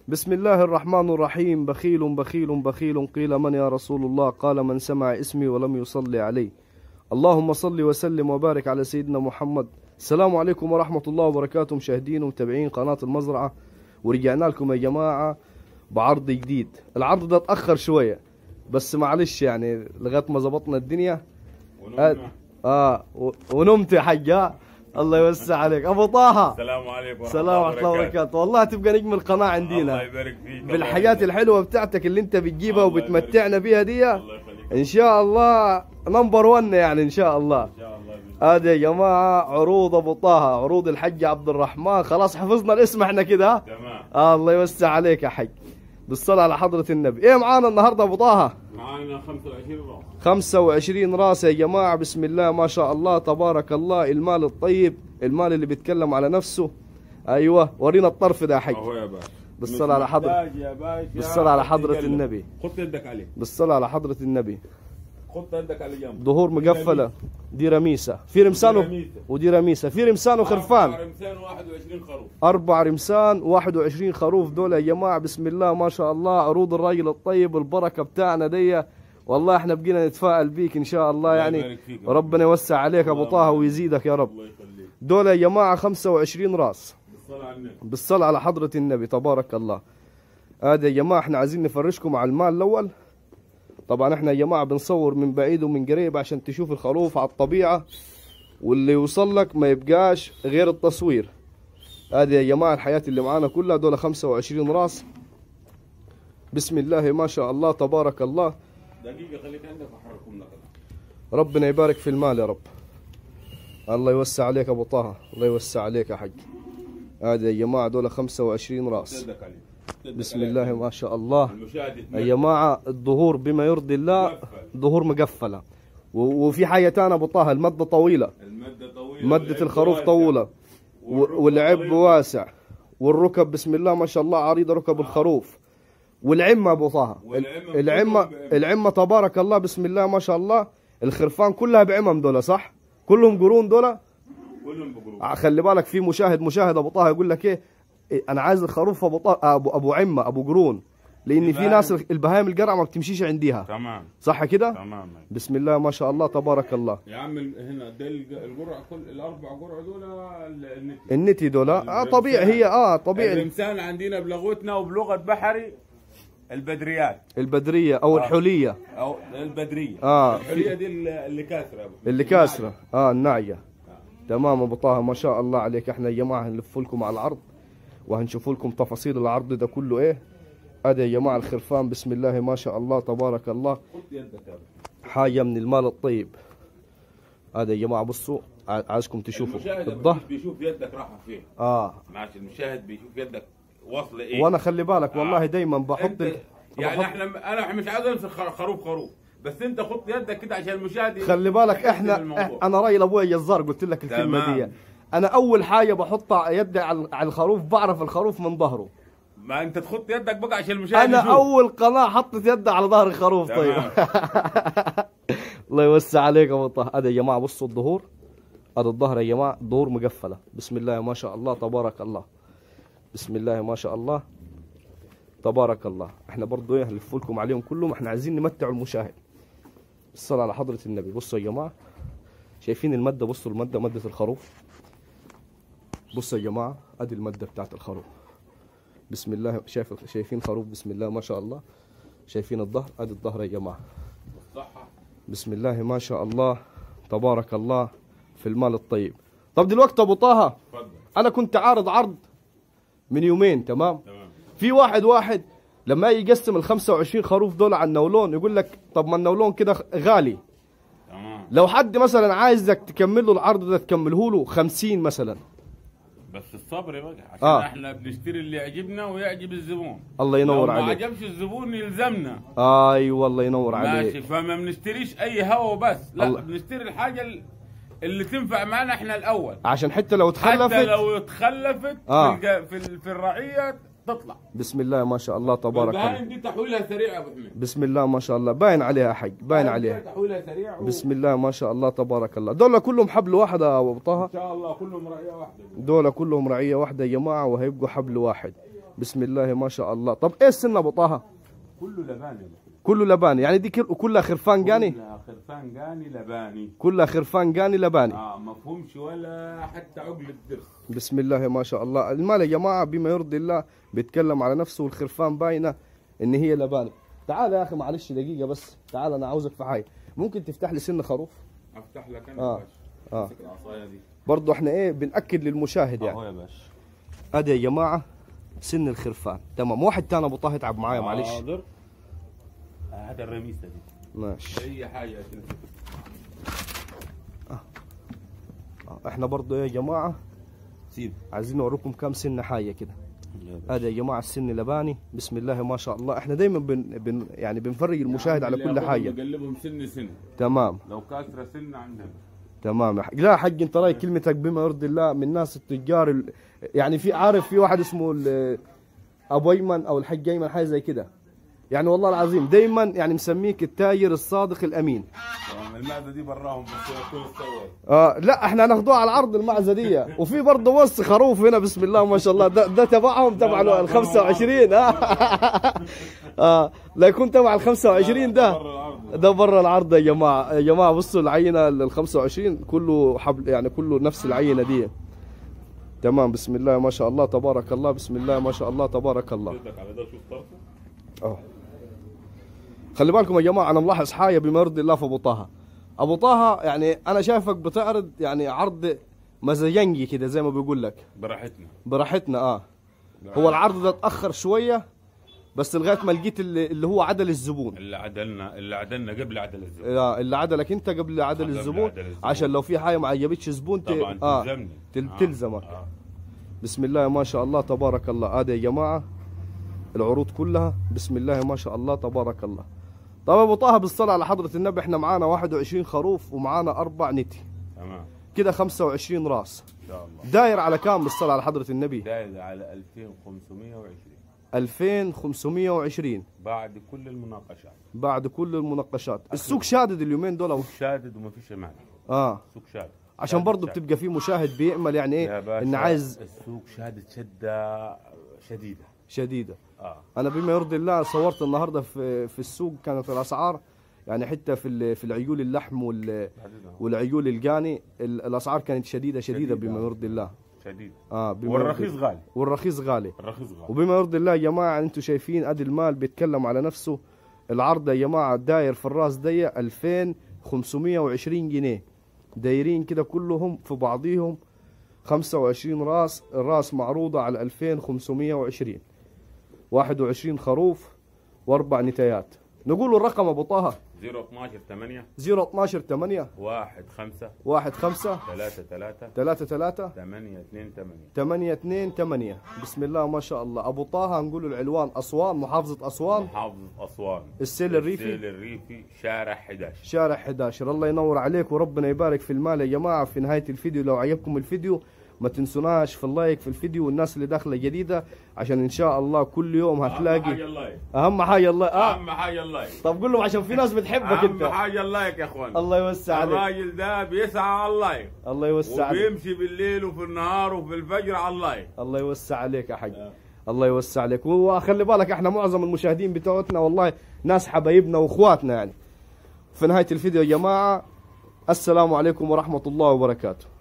بسم الله الرحمن الرحيم بخيل بخيل بخيل قيل من يا رسول الله قال من سمع اسمي ولم يصلي عليه اللهم صل وسلم وبارك على سيدنا محمد السلام عليكم ورحمة الله وبركاته مشاهدين ومتابعين قناة المزرعة ورجعنا لكم يا جماعة بعرض جديد العرض ده اتأخر شوية بس معلش يعني لغاية ما ظبطنا الدنيا آه, آه و- ونمت يا حاجة الله يوسع عليك أبو طه السلام عليكم ورحمة السلام ورحمة الله وبركاته والله تبقى نجم القناة الله عندنا يبارك فيك بالحاجات الحلوة بتاعتك اللي انت بتجيبها الله يبارك وبتمتعنا بيها دي الله يخليك ان شاء الله نمبر 1 يعني ان شاء الله ان شاء الله بإذن هذا يا جماعة عروض ابو طه عروض الحج عبد الرحمن خلاص حفظنا الاسم احنا كده ها؟ الله. تمام آه الله يوسع عليك يا حج بالصلاة على حضرة النبي ايه معانا النهاردة ابو طه معانا 25 راس 25 راس يا جماعة بسم الله ما شاء الله تبارك الله المال الطيب المال اللي بيتكلم على نفسه ايوه ورينا الطرف ده يا حج اهو يا باشا بالصلاة على حضرة محتاج يا باشا بالصلاة على حضرة تتكلم. النبي. خط يدك عليه بالصلاة على حضرة النبي خط يدك على جنب ظهور مقفلة دي رميسة في رمسان و- رميسة. ودي رميسة في رمسان وخرفان رمسان 21 خروف أربع رمسان 21 خروف دول يا جماعة بسم الله ما شاء الله عروض الراجل الطيب البركة بتاعنا دي والله احنا بقينا نتفائل بيك ان شاء الله الله يعني يبارك فيك يا رب. ربنا يوسع عليك ابو الله طه يبارك. ويزيدك يا رب الله يخليك دول يا جماعة 25 راس بالصلاة على النبي بالصلاة على حضرة النبي تبارك الله هذا يا جماعة احنا عايزين نفرشكم على المال الأول طبعا احنا يا جماعة بنصور من بعيد ومن قريب عشان تشوف الخروف على الطبيعة واللي يوصل لك ما يبقاش غير التصوير هذه يا جماعة الحياة اللي معانا كلها دول 25 راس بسم الله ما شاء الله تبارك الله دقيقة خليك عندك وحركم لك ربنا يبارك في المال يا رب الله يوسع عليك ابو طه الله يوسع عليك يا حج هذه يا جماعة دول 25 راس يدك عليه يدك بسم عليه. الله ما شاء الله المشاهد يا يتمنى. جماعة الظهور بما يرضي الله مقفل. ظهور مقفلة و- وفي حاجة تانية أبو طه المدة طويلة المدة طويلة مدة والعب الخروف واسع. طولة والركبة و- والعب طويلة. واسع والركب بسم الله ما شاء الله عريضة ركب الخروف والعمة أبو طه والعمة العمة كلهم بعمة. العمة تبارك الله بسم الله ما شاء الله الخرفان كلها بعمم دول صح؟ كلهم قرون دول كلهم بقروب خلي بالك في مشاهد مشاهد ابو طه يقول لك ايه إيه، انا عايز الخروف ابو طه ابو ابو عمه ابو قرون لان في البهايم. ناس البهايم القرع ما بتمشيش عنديها تمام صح كده تمام بسم الله ما شاء الله تبارك الله يا عم ال- هنا ده الج- القرعة كل الأربع قرعة دول ال- النتي النتي دول اه طبيعي هي اه طبيعي الرمسان عندنا بلغتنا وبلغة بحري البدريات البدريه او الحليه أو البدرية آه. الحلية دي اللي اللي كاسرة يا أبو. اللي كاسره اه الناعيه تمام ابو طه ما شاء الله عليك احنا يا جماعه هنلف لكم على العرض وهنشوف لكم تفاصيل العرض ده كله ايه هذا يا جماعه الخرفان بسم الله ما شاء الله تبارك الله خد يدك يا أبو. حاجة من المال الطيب هذا يا جماعة بصوا ع- عايزكم تشوفوا المشاهد الظهر بيشوف يدك راحة فين اه ماشي المشاهد بيشوف يدك واصلة إيه وانا خلي بالك والله آه. دايما بحط أنت ال... يعني بحط- احنا انا مش عايز امسك خر- خروف خروف بس انت خط يدك كده عشان المشاهد خلي بالك يحس احنا بالموضوع. إح- انا راجل ابويا جزار قلت لك الكلمة تمام. دي انا اول حاجة بحط يدي على على الخروف بعرف الخروف من ظهره ما انت تخط يدك بقى عشان المشاهد انا يشوف. اول قناة حطت يدي على ظهر الخروف طيب تمام. الله يوسع عليك يا ابو طه هذا يا جماعة بصوا الظهور هذا الظهر يا جماعة ظهور مقفلة بسم الله ما شاء الله تبارك الله بسم الله ما شاء الله تبارك الله احنا برضو ايه هنلف لكم عليهم كلهم احنا عايزين نمتعوا المشاهد الصلاة على حضرة النبي بصوا يا جماعة شايفين المادة بصوا المادة مادة الخروف بصوا يا جماعة ادي المادة بتاعت الخروف بسم الله شايف شايفين خروف بسم الله ما شاء الله شايفين الظهر ادي الظهر يا جماعة صحة بسم الله ما شاء الله تبارك الله في المال الطيب طب دلوقتي ابو طه اتفضل انا كنت عارض عرض من يومين تمام تمام في واحد واحد لما يجي يقسم ال 25 خروف دول على النولون يقول لك طب ما النولون كده غالي تمام لو حد مثلا عايزك تكمل له العرض ده تكمله له 50 مثلا بس الصبر بقى عشان آه. آه. احنا بنشتري اللي يعجبنا ويعجب الزبون الله ينور لو ما عليك عجبش الزبون يلزمنا ايوه الله ينور ماشي عليك فما بنشتريش اي هوا وبس لا الله. بنشتري الحاجه ال- اللي تنفع معانا احنا الاول عشان حتى لو حتى تخلفت لو اتخلفت آه. في, الج- في, ال- في الرعيه تطلع بسم الله ما شاء الله تبارك الله والبهايم دي تحويلها سريع يا ابو حميد بسم الله ما شاء الله باين عليها حق باين عليها تحويلها سريع و... بسم الله ما شاء الله تبارك الله دول كلهم حبل واحد يا ابو طه ان شاء الله كلهم رعيه واحده دول كلهم رعيه واحده يا جماعه وهيبقوا حبل واحد بسم الله ما شاء الله طب ايه السن ابو طه كله لباني كله لباني يعني دي كل- كلها خرفان قاني كلها خرفان قاني لباني كلها خرفان قاني لباني اه ما فهمش ولا حتى عقل الدرس بسم الله ما شاء الله المال يا جماعه بما يرضي الله بيتكلم على نفسه والخرفان باينه ان هي لباني تعال يا اخي معلش دقيقه بس تعال انا عاوزك في حاجه ممكن تفتح لي سن خروف افتح لك انا آه. يا باشا اه امسك العصايه دي برضه احنا ايه بناكد للمشاهد يعني اهو يا باشا ادي يا جماعه سن الخرفان تمام واحد تاني ابو طه يتعب معايا معلش حاضر آه، هذا الرميسه دي ماشي اي حاجه كده. آه، احنا برضه يا جماعه سيب عايزين نوريكم كام سن حيه كده ادي يا جماعه السن لباني بسم الله ما شاء الله احنا دايما بن, بن يعني بنفرج المشاهد على كل حاجه نقلبهم سن سن تمام لو كاسره سن عندنا تمام يا حق. لا حق انت راي كلمتك بما يرضي الله من ناس التجار ال... يعني في عارف في واحد اسمه ال- ابو ايمن او الحاج ايمن حاجه زي كده يعني والله العظيم دايما يعني مسميك التاجر الصادق الامين طبعا المعده دي براهم بس يكون استوى آه لا احنا هناخدوها على العرض المعزه دي وفي برضه وص خروف هنا بسم الله ما شاء الله ده, ده تبعهم تبع لا، لا، ال 25 اه اه لا يكون تبع ال 25 ده برا العرض ده برا العرض يا جماعه يا جماعه بصوا العينه ال 25 كله حبل يعني كله نفس العينه دي تمام بسم الله ما شاء الله تبارك الله بسم الله ما شاء الله تبارك الله شدك على ده شوف طرفه اه خلي بالكم يا جماعه انا ملاحظ حاجه بما يرضي الله في ابو طه ابو طه يعني انا شايفك بتعرض يعني عرض مزاجنجي كده زي ما بيقول لك براحتنا براحتنا اه هو العرض ده اتاخر شويه بس لغايه ما لقيت اللي, اللي هو عدل الزبون اللي عدلنا اللي عدلنا قبل عدل الزبون آه، اللي عدلك انت قبل عدل قبل الزبون عدل الزبون. عشان لو في حاجه ما عجبتش زبون ت... طبعا اه تلزمني تل... آه. تلزمك آه. بسم الله ما شاء الله تبارك الله هذا يا جماعه العروض كلها بسم الله ما شاء الله تبارك الله طب ابو طه بالصلاه على حضره النبي احنا معانا 21 خروف ومعانا اربع نتي تمام كده 25 راس ان شاء الله داير على كام بالصلاه على حضره النبي داير على 2520 2520 بعد كل المناقشات بعد كل المناقشات السوق شادد اليومين دول سوق شادد وما فيش معنى اه سوق شادد عشان شادد برضه شادد. بتبقى في مشاهد بيعمل يعني يا ايه باشا ان عايز السوق شادد شده شديده شديده اه انا بما يرضي الله صورت النهارده في في السوق كانت الاسعار يعني حتى في ال- في العيول اللحم وال والعيول القاني ال- الاسعار كانت شديده شديده شديدة. بما يرضي الله شديد اه بما والرخيص يرضي غالي والرخيص غالي الرخيص غالي وبما يرضي الله يا جماعه انتم شايفين ادي المال بيتكلم على نفسه العرض يا جماعه داير في الراس دي 2520 جنيه دايرين كده كلهم في بعضيهم 25 راس الراس معروضه على 2520 21 خروف واربع نتايات نقول الرقم ابو طه 012 8 012 8 1 5 1 5 3 3 3 3 8 2 8 8 2 8 بسم الله ما شاء الله ابو طه نقول العنوان اسوان محافظه اسوان محافظة أسوان السيل الريفي السيل الريفي شارع 11 شارع 11 الله ينور عليك وربنا يبارك في المال يا جماعه في نهايه الفيديو لو عجبكم الفيديو ما تنسوناش في اللايك في الفيديو والناس اللي داخله جديده عشان ان شاء الله كل يوم أهم حاجة هتلاقي اللايك اهم حاجه الله اه أهم حاجة اللايك طب قول لهم عشان في ناس بتحبك أهم انت حاجة اللايك يا إخوان الله يوسع عليك الراجل ده بيسعى على اللايك الله يوسع عليك وبيمشي بالليل وفي النهار وفي الفجر على اللايك الله يوسع عليك يا حاج آه. الله يوسع عليك وخلي بالك احنا معظم المشاهدين بتوعتنا والله ناس حبايبنا واخواتنا يعني في نهايه الفيديو يا جماعه السلام عليكم ورحمه الله وبركاته